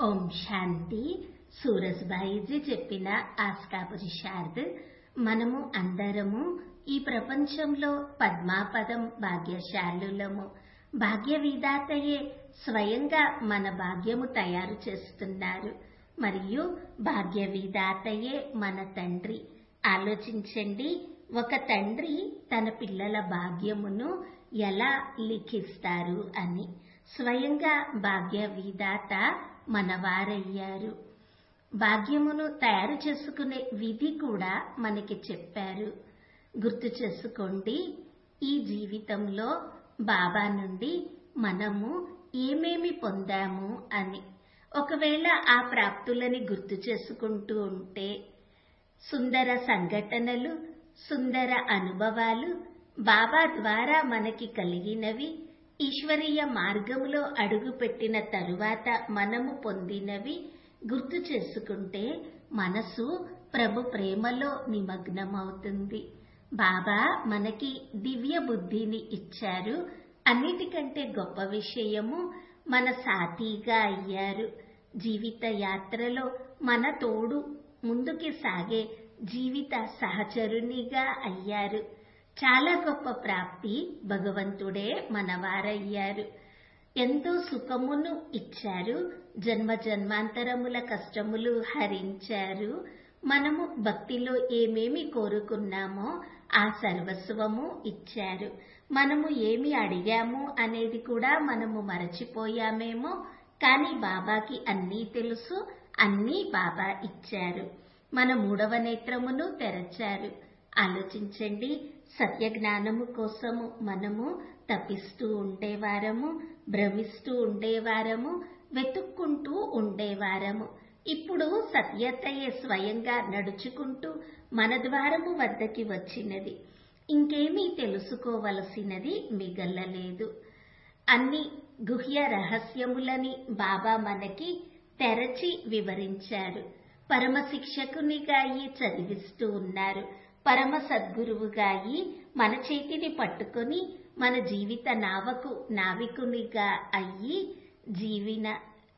ఓం శాంతి సూరజ్బాయిజీ చెప్పిన ఆస్కాపురి శారద్ మనము అందరము ఈ ప్రపంచంలో పద్మాపదం భాగ్యశాలులము భాగ్య విధాతయే స్వయంగా మన భాగ్యము తయారు చేస్తున్నారు మరియు భాగ్య విధాతయే మన తండ్రి ఆలోచించండి ఒక తండ్రి తన పిల్లల భాగ్యమును ఎలా లిఖిస్తారు అని స్వయంగా భాగ్య విధాత మనవారయ్యారు భాగ్యమును తయారు చేసుకునే విధి కూడా మనకి చెప్పారు గుర్తు చేసుకోండి ఈ జీవితంలో బాబా నుండి మనము ఏమేమి పొందాము అని ఒకవేళ ఆ ప్రాప్తులని గుర్తు చేసుకుంటూ ఉంటే సుందర సంఘటనలు సుందర అనుభవాలు బాబా ద్వారా మనకి కలిగినవి ఈశ్వరీయ మార్గంలో అడుగుపెట్టిన తరువాత మనము పొందినవి గుర్తు చేసుకుంటే మనసు ప్రభు ప్రేమలో నిమగ్నమవుతుంది బాబా మనకి దివ్య బుద్ధిని ఇచ్చారు అన్నిటికంటే గొప్ప విషయము మన సాథీగా అయ్యారు జీవిత యాత్రలో మన తోడు ముందుకి సాగే జీవిత సహచరునిగా అయ్యారు చాలా గొప్ప ప్రాప్తి భగవంతుడే మనవారయ్యారు ఎంతో సుఖమును ఇచ్చారు జన్మ జన్మాంతరముల కష్టములు హరించారు మనము భక్తిలో ఏమేమి కోరుకున్నామో ఆ సర్వస్వము ఇచ్చారు మనము ఏమి అడిగాము అనేది కూడా మనము మరచిపోయామేమో కానీ బాబాకి అన్నీ తెలుసు అన్నీ బాబా ఇచ్చారు మన మూడవ నేత్రమును తెరచారు ఆలోచించండి సత్య జ్ఞానము కోసము మనము తపిస్తూ ఉండేవారము భ్రమిస్తూ ఉండేవారము వెతుక్కుంటూ ఉండేవారము ఇప్పుడు సత్యతయే స్వయంగా నడుచుకుంటూ మన ద్వారము వద్దకి వచ్చినది ఇంకేమీ తెలుసుకోవలసినది మిగల్లలేదు అన్ని గుహ్య రహస్యములని బాబా మనకి తెరచి వివరించారు పరమ శిక్షకునిగా అయి చదివిస్తూ ఉన్నారు పరమ సద్గురువుగా అయి మన చేతిని పట్టుకొని మన జీవిత నావకు నావికునిగా అయ్యి జీవిన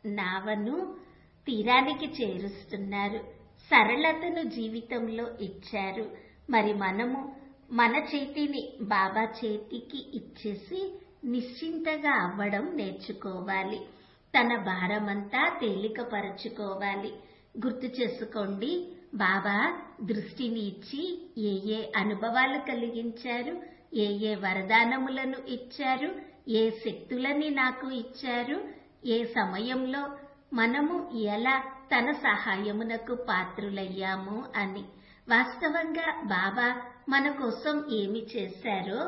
నావను తీరానికి చేరుస్తున్నారు సరళతను జీవితంలో ఇచ్చారు మరి మనము మన చేతిని బాబా చేతికి ఇచ్చేసి నిశ్చింతగా అవ్వడం నేర్చుకోవాలి తన భారమంతా తేలికపరచుకోవాలి గుర్తు చేసుకోండి బాబా దృష్టిని ఇచ్చి ఏ ఏ అనుభవాలు కలిగించారు ఏ ఏ వరదానములను ఇచ్చారు ఏ శక్తులని నాకు ఇచ్చారు ఏ సమయంలో మనము ఎలా తన సహాయమునకు పాత్రులయ్యాము అని వాస్తవంగా బాబా మన కోసం ఏమి చేశారో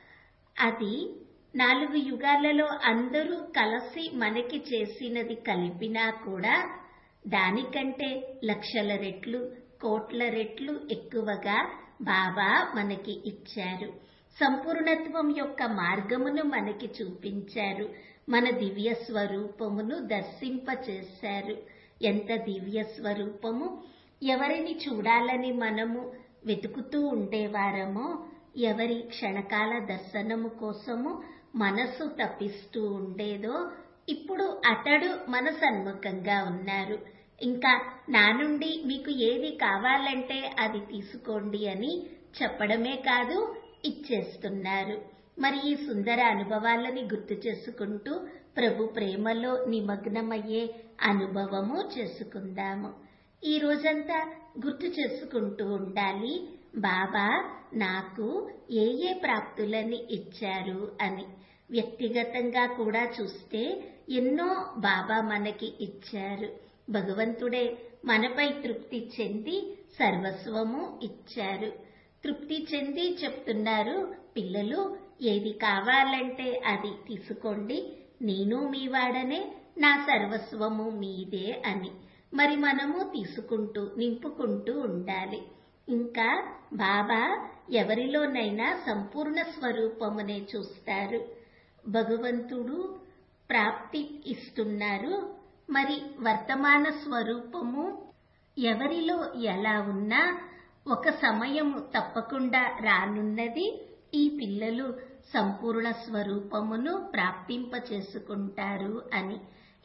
అది నాలుగు యుగాలలో అందరూ కలిసి మనకి చేసినది కలిపినా కూడా దానికంటే లక్షల రెట్లు కోట్ల రెట్లు ఎక్కువగా బాబా మనకి ఇచ్చారు సంపూర్ణత్వం యొక్క మార్గమును మనకి చూపించారు మన దివ్య స్వరూపమును దర్శింపచేశారు ఎంత దివ్య స్వరూపము ఎవరిని చూడాలని మనము వెతుకుతూ ఉండేవారమో ఎవరి క్షణకాల దర్శనము కోసము మనసు తప్పిస్తూ ఉండేదో ఇప్పుడు అతడు మన సన్ముఖంగా ఉన్నారు ఇంకా నా నుండి మీకు ఏది కావాలంటే అది తీసుకోండి అని చెప్పడమే కాదు ఇచ్చేస్తున్నారు మరి ఈ సుందర అనుభవాలని గుర్తు చేసుకుంటూ ప్రభు ప్రేమలో నిమగ్నమయ్యే అనుభవము చేసుకుందాము ఈ రోజంతా గుర్తు చేసుకుంటూ ఉండాలి బాబా నాకు ఏ ఏ ప్రాప్తులని ఇచ్చారు అని వ్యక్తిగతంగా కూడా చూస్తే ఎన్నో బాబా మనకి ఇచ్చారు భగవంతుడే మనపై తృప్తి చెంది సర్వస్వము ఇచ్చారు తృప్తి చెంది చెప్తున్నారు పిల్లలు ఏది కావాలంటే అది తీసుకోండి నేను మీ వాడనే నా సర్వస్వము మీదే అని మరి మనము తీసుకుంటూ నింపుకుంటూ ఉండాలి ఇంకా బాబా ఎవరిలోనైనా సంపూర్ణ స్వరూపమునే చూస్తారు భగవంతుడు ప్రాప్తి ఇస్తున్నారు మరి వర్తమాన స్వరూపము ఎవరిలో ఎలా ఉన్నా ఒక సమయము తప్పకుండా రానున్నది ఈ పిల్లలు సంపూర్ణ స్వరూపమును ప్రాప్తింప చేసుకుంటారు అని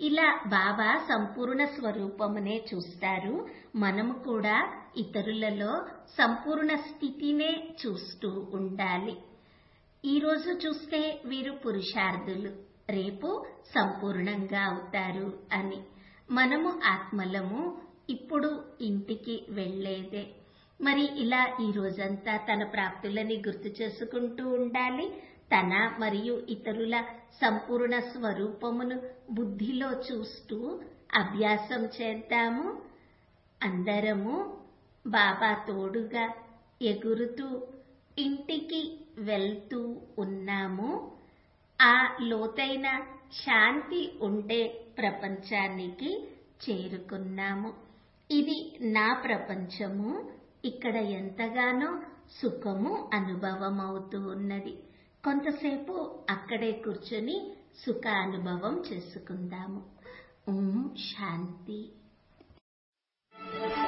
ఇలా బాబా సంపూర్ణ స్వరూపమునే చూస్తారు మనము కూడా ఇతరులలో సంపూర్ణ స్థితినే చూస్తూ ఉండాలి ఈ రోజు చూస్తే వీరు పురుషార్థులు రేపు సంపూర్ణంగా అవుతారు అని మనము ఆత్మలము ఇప్పుడు ఇంటికి వెళ్లేదే మరి ఇలా ఈ రోజంతా తన ప్రాప్తులని గుర్తు చేసుకుంటూ ఉండాలి తన మరియు ఇతరుల సంపూర్ణ స్వరూపమును బుద్ధిలో చూస్తూ అభ్యాసం చేద్దాము అందరము బాబా తోడుగా ఎగురుతూ ఇంటికి వెళ్తూ ఉన్నాము ఆ లోతైన శాంతి ఉండే ప్రపంచానికి చేరుకున్నాము ఇది నా ప్రపంచము ఇక్కడ ఎంతగానో సుఖము అనుభవం అవుతూ ఉన్నది కొంతసేపు అక్కడే కూర్చొని సుఖ అనుభవం చేసుకుందాము ఓం శాంతి